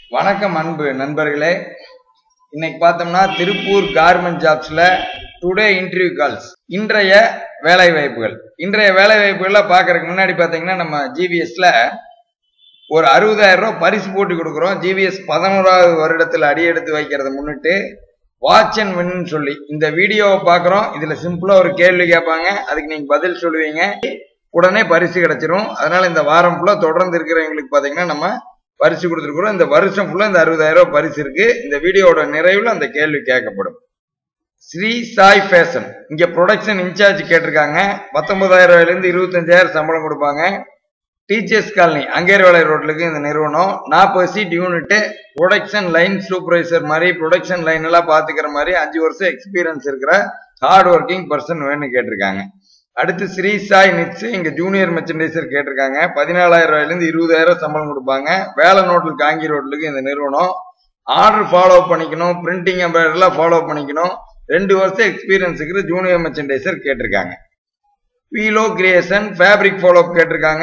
வணக்கம் அன்பு நண்பர்களே இன்னைக்கு பார்த்தோம்னா திருப்பூர் கார்மெண்ட் ஜாப்ஸ்ல டுடே இன்டர்வியூ கால்ஸ் இன்றைய வேலை வாய்ப்புகள் இன்றைய வேலை வாய்ப்புகள்ல பாக்குறதுக்கு முன்னாடி பாத்தீங்கன்னா நம்ம ஜிவிஎஸ்ல ஒரு அறுபதாயிரம் ரூபாய் பரிசு போட்டு கொடுக்குறோம் ஜிவிஎஸ் பதினோராவது வருடத்தில் அடியெடுத்து வைக்கிறத முன்னிட்டு வாட்ச் அண்ட் வின்னு சொல்லி இந்த வீடியோவை பார்க்குறோம் இதுல சிம்பிளா ஒரு கேள்வி கேட்பாங்க அதுக்கு நீங்க பதில் சொல்லுவீங்க உடனே பரிசு கிடைச்சிரும் அதனால இந்த வாரம் ஃபுல்லா தொடர்ந்து இருக்கிறவங்களுக்கு பாத்தீங்கன்னா நம்ம பரிசு கொடுத்துருக்குறோம் இந்த வருஷம் ஃபுல்லா இந்த அறுபதாயிரம் ரூபாய் பரிசு இருக்கு இந்த வீடியோவோட நிறைவுல அந்த கேள்வி கேட்கப்படும் ஸ்ரீ சாய் ஃபேஷன் இங்க ப்ரொடக்ஷன் இன்சார்ஜ் கேட்டிருக்காங்க பத்தொன்பதாயிரம் ரூபாயில இருந்து இருபத்தஞ்சாயிரம் சம்பளம் கொடுப்பாங்க டீச்சர்ஸ் காலனி அங்கேர்வேலை ரோட்லுக்கு இந்த நிறுவனம் நாற்பது seat unit production line supervisor மாதிரி ப்ரொடக்ஷன் லைன் எல்லாம் பாத்துக்கிற மாதிரி அஞ்சு வருஷம் எக்ஸ்பீரியன்ஸ் இருக்கிற ஹார்ட் ஒர்க்கிங் பர்சன் வேணும்னு கேட்டிருக்காங்க அடுத்து ஸ்ரீ சாய் நிட்ஸ் இங்க ஜூனியர் மெர்ச்சன்டைசர் கேட்டிருக்காங்க பதினாலாயிரம் ரூபாயில இருந்து இருபதாயிரம் சம்பளம் கொடுப்பாங்க வேலை நோட்டில் காங்கி ரோட்லுக்கு இந்த நிறுவனம் ஆர்டர் ஃபாலோ பண்ணிக்கணும் பிரிண்டிங் எல்லாம் ஃபாலோ பண்ணிக்கணும் ரெண்டு வருஷம் எக்ஸ்பீரியன்ஸ் இருக்கிற ஜூனியர் மெர்ச்சன்டைசர் கேட்டிருக்காங்க பீலோ கிரியேஷன் ஃபேப்ரிக் ஃபாலோ கேட்டிருக்காங்க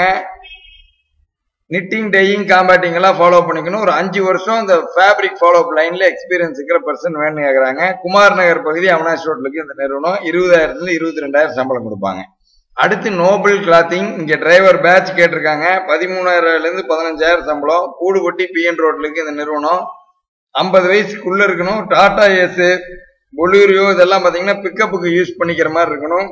நிட்டிங் டையிங் காம்பேட்டிங் எல்லாம் ஃபாலோ பண்ணிக்கணும் ஒரு அஞ்சு வருஷம் இந்த ஃபேப்ரிக் ஃபாலோ அப் லைன்ல எக்ஸ்பீரியன்ஸ் இருக்கிற பர்சன் வேணும்னு கேட்கறாங்க குமார் நகர் பகுதி அவனாஷ் ரோட்லுக்கு இந்த நிறுவனம் இருபதாயிரத்துல இருபத்தி ரெண்டாயிரம் சம்பளம் கொடுப்பாங்க அடுத்து நோபல் கிளாத்திங் இங்க டிரைவர் பேட்ச் கேட்டிருக்காங்க பதிமூணாயிரம் இருந்து பதினஞ்சாயிரம் சம்பளம் கூடுபட்டி பிஎன் ரோட்லுக்கு இந்த நிறுவனம் ஐம்பது வயசுக்குள்ள இருக்கணும் டாடா ஏஸ் பொலூரியோ இதெல்லாம் பாத்தீங்கன்னா பிக்கப்புக்கு யூஸ் பண்ணிக்கிற மாதிரி இருக்கணும்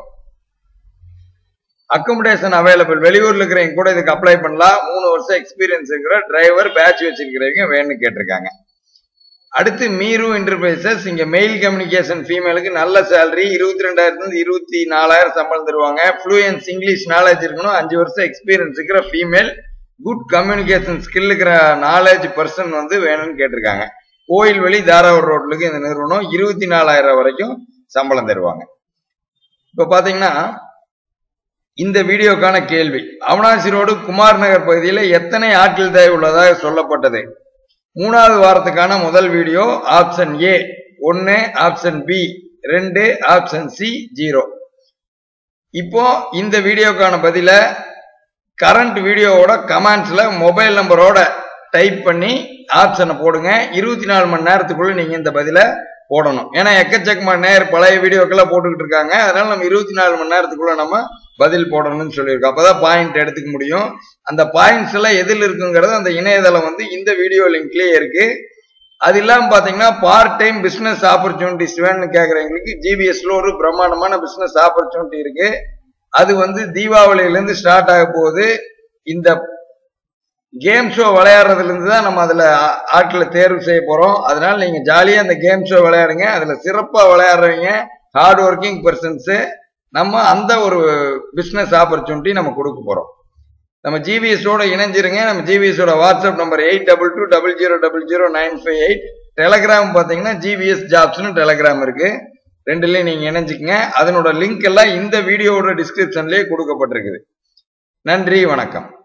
அக்கோமடேஷன் அவைலபிள் வெளியூர்ல இருக்கிறவங்க கூட இதுக்கு அப்ளை பண்ணலாம் மூணு வருஷம் எக்ஸ்பீரியன்ஸ் இருக்கிற டிரைவர் பேட்ச் வச்சிருக்கிறவங்க வேணும்னு கேட்டிருக்காங்க அடுத்து மீரு என்டர்பிரைசஸ் இங்க மெயில் கம்யூனிகேஷன் ஃபீமேலுக்கு நல்ல சேலரி இருபத்தி ரெண்டாயிரத்துல இருந்து இருபத்தி நாலாயிரம் சம்பளம் தருவாங்க ஃப்ளூயன்ஸ் இங்கிலீஷ் நாலேஜ் இருக்கணும் அஞ்சு வருஷம் எக்ஸ்பீரியன்ஸ் இருக்கிற ஃபீமேல் குட் கம்யூனிகேஷன் ஸ்கில் இருக்கிற நாலேஜ் பர்சன் வந்து வேணும்னு கேட்டிருக்காங்க கோயில்வெளி தாராவூர் ரோட்லுக்கு இந்த நிறுவனம் இருபத்தி நாலாயிரம் வரைக்கும் சம்பளம் தருவாங்க இப்ப பாத்தீங்கன்னா இந்த வீடியோக்கான கேள்வி அவனாசி ரோடு குமார் நகர் பகுதியில் எத்தனை ஆட்கள் தேவை உள்ளதாக சொல்லப்பட்டது மூணாவது வாரத்துக்கான முதல் வீடியோ ஆப்ஷன் ஏ ஒன்னு ஆப்ஷன் பி ரெண்டு ஆப்ஷன் சி ஜீரோ இப்போ இந்த வீடியோக்கான பதில கரண்ட் வீடியோவோட கமெண்ட்ஸ்ல மொபைல் நம்பரோட டைப் பண்ணி ஆப்ஷனை போடுங்க இருபத்தி நாலு மணி நேரத்துக்குள்ள நீங்க இந்த பதில போடணும் ஏன்னா எக்கச்சக்கமான நேர் பழைய வீடியோக்கெல்லாம் போட்டுக்கிட்டு இருக்காங்க அதனால நம்ம இருபத்தி நாலு மணி நேரத்துக்குள்ள நம்ம பதில் போடணும்னு சொல்லியிருக்கோம் அப்பதான் பாயிண்ட் எடுத்துக்க முடியும் அந்த பாயிண்ட்ஸ் எல்லாம் எதில் இருக்குங்கிறது அந்த இணையதளம் வந்து இந்த வீடியோ லிங்க்லயே இருக்கு அது இல்லாம பாத்தீங்கன்னா பார்ட் டைம் பிசினஸ் ஆப்பர்ச்சுனிட்டிஸ் வேணும்னு கேக்குறவங்களுக்கு ஜிபிஎஸ்ல ஒரு பிரம்மாண்டமான பிசினஸ் ஆப்பர்ச்சுனிட்டி இருக்கு அது வந்து தீபாவளியில இருந்து ஸ்டார்ட் ஆக போகுது இந்த கேம் ஷோ விளையாடுறதுல இருந்து தான் நம்ம அதுல ஆட்களை தேர்வு செய்ய போறோம் அதனால நீங்க ஜாலியா அந்த கேம் ஷோ விளையாடுங்க அதுல சிறப்பா விளையாடுறவங்க ஹார்ட் ஒர்க்கிங் பர்சன்ஸ் நம்ம அந்த ஒரு பிசினஸ் ஆப்பர்ச்சுனிட்டி நம்ம கொடுக்க போறோம் நம்ம ஜிவிஎஸோட இணைஞ்சிருங்க நம்ம ஜிவிஎஸோட WhatsApp number eight double two double zero double zero nine five eight Telegram பார்த்தீங்கன்னா ஜிவிஎஸ் ஜாப்ஸ்னு டெலகிராம் இருக்கு ரெண்டுலேயும் நீங்க இணைஞ்சுக்கங்க அதனோட லிங்க் எல்லாம் இந்த வீடியோவோட டிஸ்கிரிப்ஷன்லேயே கொடுக்கப்பட்டிருக்குது நன்றி வணக்கம்